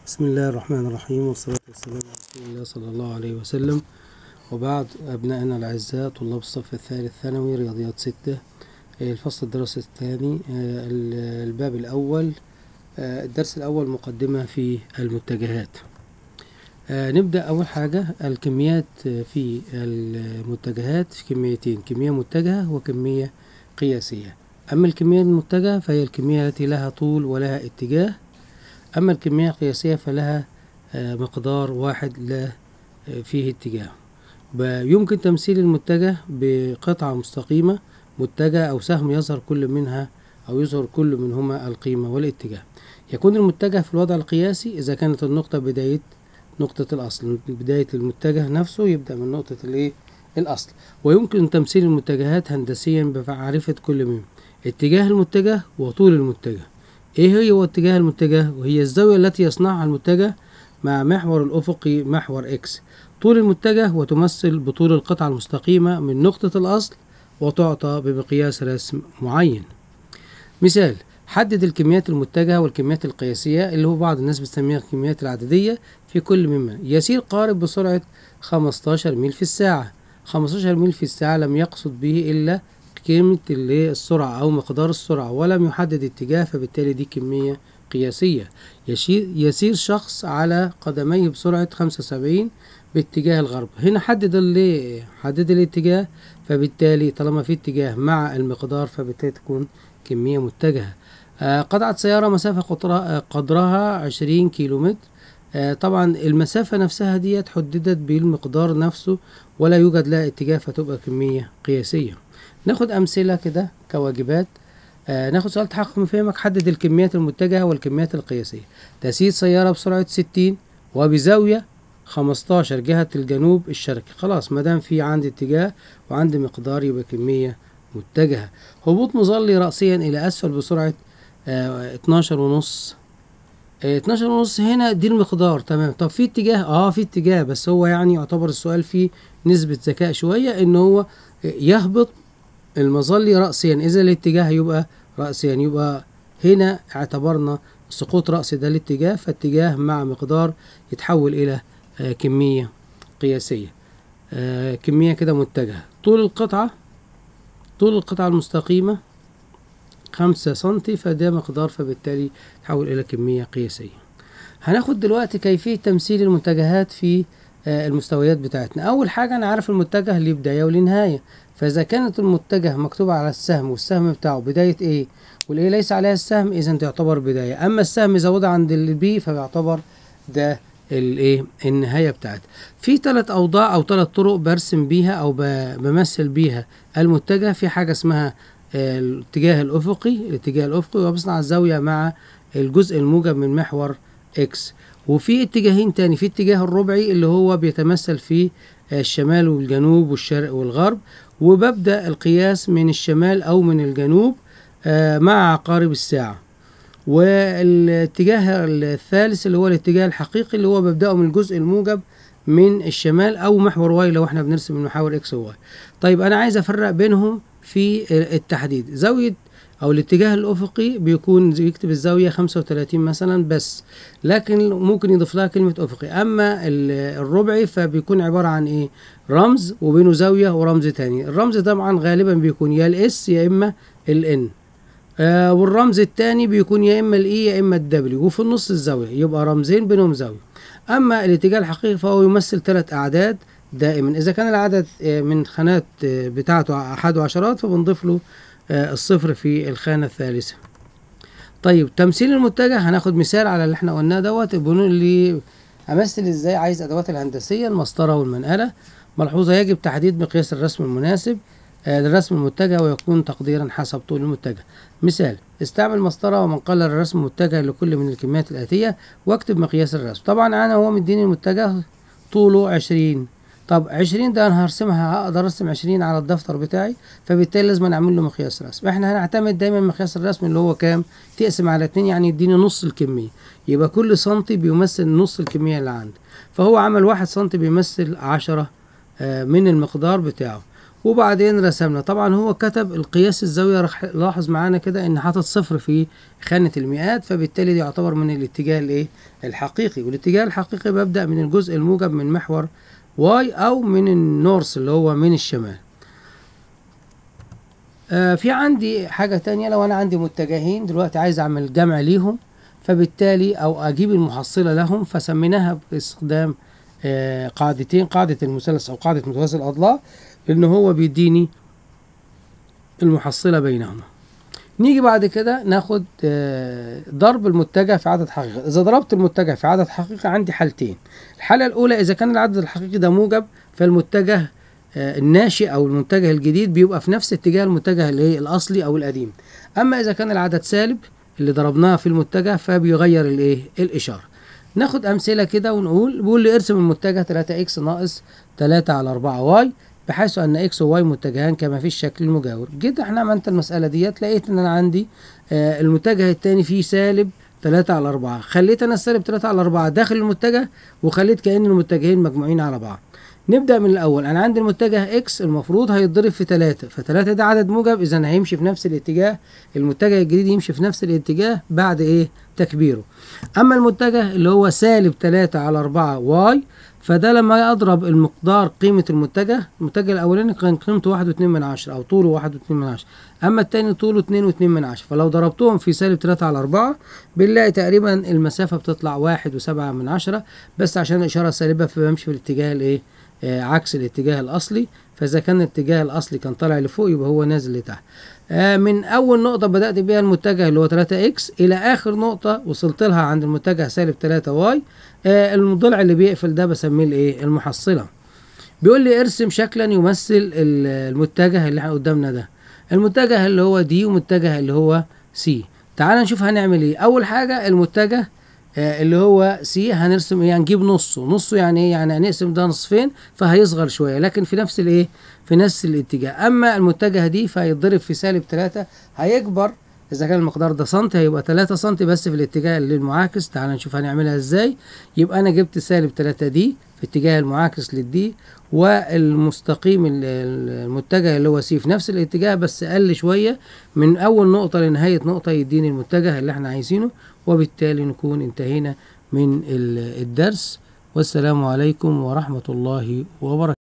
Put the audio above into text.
بسم الله الرحمن الرحيم والصلاة والسلام على رسول الله صلى الله عليه وسلم وبعد أبنائنا الأعزاء طلاب الصف الثالث ثانوي رياضيات ستة آه، الفصل الدراسي الثاني آه، ال- الباب الأول آه، الدرس الأول مقدمة في المتجهات آه، نبدأ أول حاجة الكميات آه، في المتجهات في كميتين كمية متجهة وكمية قياسية أما الكمية المتجهة فهي الكمية التي لها طول ولها اتجاه أما الكمية القياسية فلها آه، مقدار واحد لا آه، فيه اتجاه ب- يمكن تمثيل المتجه بقطعة مستقيمة متجه أو سهم يظهر كل منها أو يظهر كل منهما القيمة والاتجاه يكون المتجه في الوضع القياسي إذا كانت النقطة بداية نقطة الأصل بداية المتجه نفسه يبدأ من نقطة الإيه الأصل ويمكن تمثيل المتجهات هندسيا بمعرفة كل منهم اتجاه المتجه وطول المتجه ايه هي هو اتجاه المتجه وهي الزاوية التي يصنعها المتجه مع محور الأفقي محور إكس طول المتجه وتمثل بطول القطعة المستقيمة من نقطة الأصل وتعطى بمقياس رسم معين مثال حدد الكميات المتجهة والكميات القياسية اللي هو بعض الناس بتسميها الكميات العددية في كل مما يسير قارب بسرعة 15 ميل في الساعة 15 ميل في الساعة لم يقصد به إلا قيمة اللي هي السرعة أو مقدار السرعة ولم يحدد اتجاه فبالتالي دي كمية قياسية يشير يسير شخص على قدميه بسرعة 75 باتجاه الغرب هنا حدد اللي حدد الاتجاه فبالتالي طالما في اتجاه مع المقدار فبالتالي تكون كمية متجهة آه، قطعة سيارة مسافة قطرها, آه، قدرها 20 كيلومتر آه، طبعا المسافة نفسها ديت حددت بالمقدار نفسه ولا يوجد لها اتجاه فتبقى كمية قياسية ناخد أمثلة كده كواجبات آه ناخد سؤال تحقق من فهمك حدد الكميات المتجهة والكميات القياسية تسير سيارة بسرعة 60 وبزاوية 15 جهة الجنوب الشرقي خلاص ما دام في عندي اتجاه وعندي مقدار يبقى كمية متجهة هبوط مظلي رأسيا إلى أسفل بسرعة آه 12 ونص آه 12 ونص هنا دي المقدار تمام طب في اتجاه اه في اتجاه بس هو يعني يعتبر السؤال فيه نسبة ذكاء شوية ان هو يهبط المظلي رأسيا إذا الاتجاه يبقى رأسيا يبقى هنا اعتبرنا سقوط رأس ده الاتجاه فاتجاه مع مقدار يتحول إلى آه، كمية قياسية آه، كمية كده متجهة طول القطعة طول القطعة المستقيمة خمسة سنتي فده مقدار فبالتالي تحول إلى كمية قياسية هناخد دلوقتي كيفية تمثيل المتجهات في آه، المستويات بتاعتنا أول حاجة أنا عارف المتجه ليه بداية وليه نهاية فإذا كانت المتجه مكتوب على السهم والسهم بتاعه بداية A والإيه ليس عليها السهم إذا تعتبر بداية أما السهم إذا وضع عند البي فبيعتبر ده الايه النهايه بتاعتها في ثلاث اوضاع او ثلاث طرق برسم بيها او ب- بمثل بيها المتجه في حاجه اسمها آه، الاتجاه الافقي الاتجاه الافقي وبصنع الزاويه مع الجزء الموجب من محور اكس وفي اتجاهين تاني في اتجاه الربعي اللي هو بيتمثل في آه، الشمال والجنوب والشرق والغرب وببدأ القياس من الشمال أو من الجنوب آه، مع عقارب الساعة والاتجاه الثالث اللي هو الاتجاه الحقيقي اللي هو ببدأه من الجزء الموجب من الشمال أو محور واي لو احنا بنرسم المحاور اكس وواي طيب أنا عايز أفرق بينهم في التحديد زاوية أو الاتجاه الأفقي بيكون يكتب الزاوية 35 مثلا بس لكن ممكن يضيف لها كلمة أفقي أما ال- الربعي فبيكون عبارة عن إيه رمز وبينه زاوية ورمز تاني الرمز طبعا غالبا بيكون يا الاس يا إما الان آه والرمز التاني بيكون يا اما الاي يا اما الدبليو وفي النص الزاويه يبقى رمزين بينهم زاويه اما الاتجاه الحقيقي فهو يمثل ثلاث اعداد دائما اذا كان العدد آه، من خانات آه، بتاعته احد عشرات فبنضيف له آه، الصفر في الخانه الثالثه طيب تمثيل المتجه هناخد مثال على اللي احنا قلناه دوت بنقول لي امثل ازاي عايز ادوات الهندسيه المسطره والمنقله ملحوظه يجب تحديد مقياس الرسم المناسب آه، للرسم المتجه ويكون تقديرا حسب طول المتجه مثال استعمل مسطرة ومنقلة الرسم متجه لكل من الكميات الآتية واكتب مقياس الرسم طبعا أنا هو مديني المتجه طوله عشرين طب عشرين ده أنا هرسمها هقدر أرسم عشرين على الدفتر بتاعي فبالتالي لازم أنا أعمل له مقياس رسم احنا هنعتمد دايما مقياس الرسم اللي هو كام تقسم على اتنين يعني يديني نص الكمية يبقى كل سنتي بيمثل نص الكمية اللي عندي فهو عمل واحد سنتي بيمثل عشرة آه، من المقدار بتاعه وبعدين رسمنا طبعا هو كتب القياس الزاوية رح لاحظ معانا كده ان حاطط صفر في خانة المئات فبالتالي دي يعتبر من الاتجاه الايه الحقيقي والاتجاه الحقيقي ببدأ من الجزء الموجب من محور واي او من النورث اللي هو من الشمال آه في عندي حاجة تانية لو انا عندي متجهين دلوقتي عايز اعمل جمع ليهم فبالتالي او اجيب المحصلة لهم فسميناها باستخدام آه قاعدتين قاعدة المثلث او قاعدة متوازي الاضلاع لان هو بيديني المحصلة بينهما نيجي بعد كده ناخد آه ضرب المتجه في عدد حقيقي اذا ضربت المتجه في عدد حقيقي عندي حالتين الحالة الاولى اذا كان العدد الحقيقي ده موجب فالمتجه آه الناشئ او المتجه الجديد بيبقى في نفس اتجاه المتجه الايه الاصلي او القديم اما اذا كان العدد سالب اللي ضربناها في المتجه فبيغير الايه الاشاره ناخد امثله كده ونقول بيقول لي ارسم المتجه 3 اكس ناقص 3 على 4 واي بحيث ان اكس وواي متجهان كما في الشكل المجاور جيت احنا عملت المساله ديت لقيت ان انا عندي آه المتجه الثاني فيه سالب 3 على 4 خليت انا السالب 3 على 4 داخل المتجه وخليت كأن المتجهين مجموعين على بعض نبدأ من الأول أنا عندي المتجه إكس المفروض هيتضرب في تلاتة فتلاتة ده عدد موجب إذا هيمشي في نفس الاتجاه المتجه الجديد يمشي في نفس الاتجاه بعد إيه تكبيره أما المتجه اللي هو سالب تلاتة على أربعة واي فده لما أضرب المقدار قيمة المتجه المتجه الأولاني كان قيمته واحد واتنين من عشرة أو طوله واحد واتنين من عشرة أما التاني طوله اتنين واتنين من عشرة فلو ضربتهم في سالب تلاتة على أربعة بنلاقي تقريبا المسافة بتطلع واحد وسبعة من عشرة بس عشان الإشارة سالبة فبمشي في الاتجاه الإيه آه عكس الاتجاه الأصلي فإذا كان الاتجاه الأصلي كان طالع لفوق يبقى هو نازل لتحت آه من أول نقطة بدأت بيها المتجه اللي هو 3 إكس إلى آخر نقطة وصلت لها عند المتجه سالب 3 واي آه الضلع اللي بيقفل ده بسميه الإيه المحصلة بيقول لي ارسم شكلا يمثل المتجه اللي احنا قدامنا ده المتجه اللي هو دي ومتجه اللي هو سي تعال نشوف هنعمل ايه أول حاجة المتجه اللي هو سي هنرسم ايه هنجيب نصه نصه يعني ايه يعني هنقسم ده نصفين فهيصغر شويه لكن في نفس الايه في نفس الاتجاه اما المتجه دي فهيتضرب في سالب 3 هيكبر اذا كان المقدار ده سنتي هيبقى 3 سنتي بس في الاتجاه اللي المعاكس تعال نشوف هنعملها ازاي يبقى انا جبت سالب 3 دي في اتجاه المعاكس للدي والمستقيم المتجه اللي هو سي في نفس الاتجاه بس قل شويه من اول نقطه لنهايه نقطه يديني المتجه اللي احنا عايزينه وبالتالي نكون انتهينا من الدرس والسلام عليكم ورحمة الله وبركاته